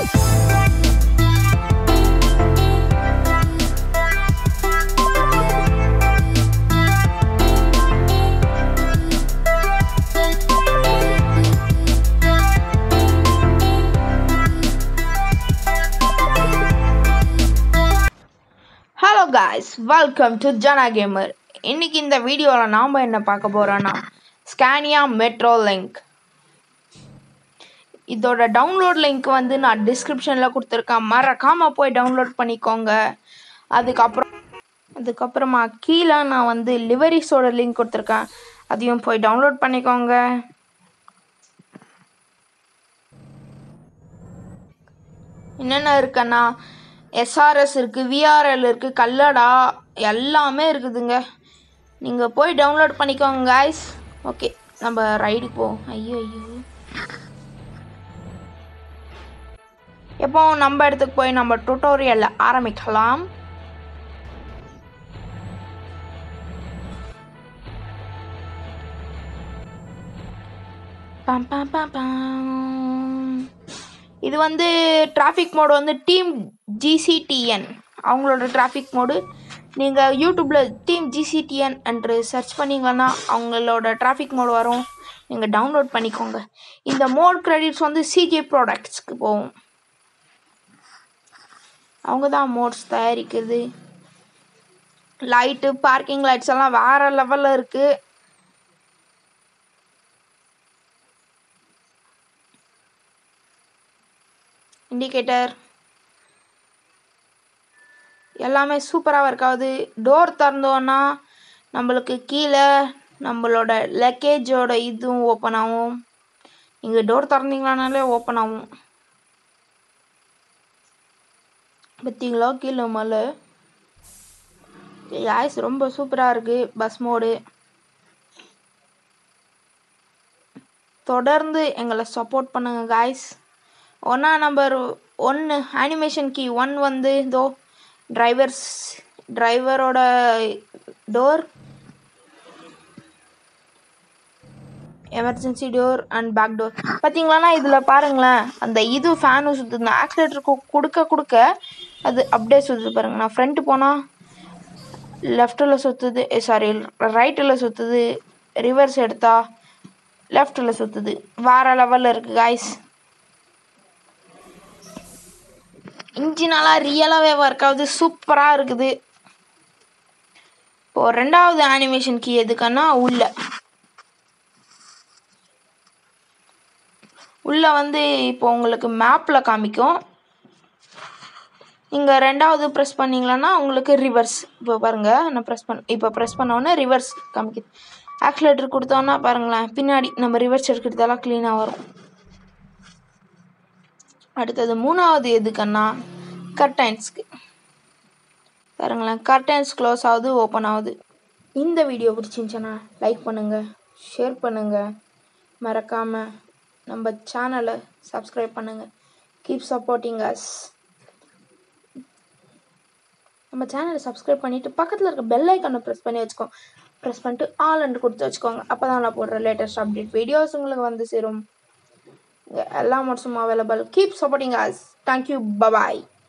Hello guys welcome to Jana gamer இன்னைக்கு இந்த வீடியோவில் நாம் என்ன பார்க்க போகிறோன்னா ஸ்கேனியா மெட்ரோ லிங்க் இதோட டவுன்லோட் லிங்க் வந்து நான் டிஸ்கிரிப்ஷனில் கொடுத்துருக்கேன் மறக்காமல் போய் டவுன்லோட் பண்ணிக்கோங்க அதுக்கப்புறம் அதுக்கப்புறமா கீழே நான் வந்து லிவரிஸோட லிங்க் கொடுத்துருக்கேன் அதையும் போய் டவுன்லோட் பண்ணிக்கோங்க என்னென்ன இருக்குன்னா எஸ்ஆர்எஸ் இருக்குது விஆர்எல் இருக்குது கல்லடா எல்லாமே இருக்குதுங்க நீங்கள் போய் டவுன்லோட் பண்ணிக்கோங்க காய்ஸ் ஓகே நம்ம ரைடு போவோம் ஐயோ ஐயோ எப்போ நம்ம இடத்துக்கு போய் நம்ம டுட்டோரியல் ஆரம்பிக்கலாம் பம் பம் பம் பம். இது வந்து டிராஃபிக் மோடு வந்து டீம் ஜிசிடிஎன் அவங்களோட டிராஃபிக் மோடு நீங்கள் யூடியூப்பில் டீம் ஜிசிடிஎன் என்று சர்ச் பண்ணிங்கன்னா அவங்களோட டிராஃபிக் மோடு வரும் நீங்கள் டவுன்லோட் பண்ணிக்கோங்க இந்த மோட் கிரெடிட்ஸ் வந்து சிஜே ப்ராடக்ட்ஸ்க்கு போகும் அவங்க தான் மோட்ஸ் தயாரிக்கிறது லைட்டு பார்க்கிங் லைட்ஸ் எல்லாம் வேறு லெவலில் இருக்குது இண்டிகேட்டர் எல்லாமே சூப்பராக ஒர்க் ஆகுது டோர் திறந்தோன்னா நம்மளுக்கு கீழே நம்மளோட லக்கேஜோட இதுவும் ஓப்பன் ஆகும் இங்கே டோர் திறந்தீங்களானாலே ஓப்பன் ஆகும் பார்த்தீங்களா கீழே மலை யாய்ஸ் ரொம்ப சூப்பராக இருக்குது பஸ் மோடு தொடர்ந்து எங்களை சப்போர்ட் பண்ணுங்க காய்ஸ் ஒன்றா நம்பர் ஒன்று அனிமேஷன் கீ ஒன் வந்து இதோ டிரைவர்ஸ் டிரைவரோட door emergency door and back door பார்த்தீங்களாண்ணா இதில் பாருங்களேன் அந்த இது ஃபேனு சுற்றுது ஆக்சிலேட்டருக்கு கொடுக்க கொடுக்க அது அப்படியே சுற்றுது பாருங்க நான் ஃப்ரண்ட்டு போனால் லெஃப்ட்டில் சுற்றுது சாரி ரைட்டில் சுற்றுது ரிவர்ஸ் எடுத்தா லெஃப்ட்டில் சுற்றுது வேறு லெவலில் இருக்குது காய்ஸ் இன்ஜினெல்லாம் ரியலாகவே ஒர்க் ஆகுது சூப்பராக இருக்குது இப்போது ரெண்டாவது அனிமேஷன் கீ எதுக்குன்னா உள்ள உள்ள வந்து இப்போ உங்களுக்கு மேப்பில் காமிக்கும் நீங்கள் ரெண்டாவது ப்ரெஸ் பண்ணிங்களன்னா உங்களுக்கு ரிவர்ஸ் இப்போ பாருங்கள் நான் ப்ரெஸ் பண்ண இப்போ ப்ரெஸ் பண்ணோன்னே ரிவர்ஸ் காமிக்குது ஆக்சிலேட்டர் கொடுத்தோன்னா பாருங்களேன் பின்னாடி நம்ம ரிவர்ஸ் எடுக்கிறதெல்லாம் க்ளீனாக வரும் அடுத்தது மூணாவது எதுக்குன்னா கர்டைன்ஸ்க்கு பாருங்களேன் கர்டைன்ஸ் க்ளோஸ் ஆகுது ஓப்பன் ஆகுது இந்த வீடியோ பிடிச்சிருந்துச்சுன்னா லைக் பண்ணுங்கள் ஷேர் பண்ணுங்கள் மறக்காமல் நம்ம சேனலை சப்ஸ்கிரைப் பண்ணுங்கள் கீப் சப்போர்ட்டிங் அஸ் நம்ம சேனலை சப்ஸ்கிரைப் பண்ணிவிட்டு பக்கத்தில் இருக்க பெல் ஐக்கானை ப்ரெஸ் பண்ணி வச்சுக்கோங்க ப்ரெஸ் பண்ணிட்டு ஆல் அண்ட் கொடுத்து வச்சுக்கோங்க அப்போ தான் நான் போடுற லேட்டஸ்ட் அப்டேட் வீடியோஸ் உங்களுக்கு வந்து சேரும் இங்கே எல்லா மோட்ஸும் available keep supporting us thank you bye bye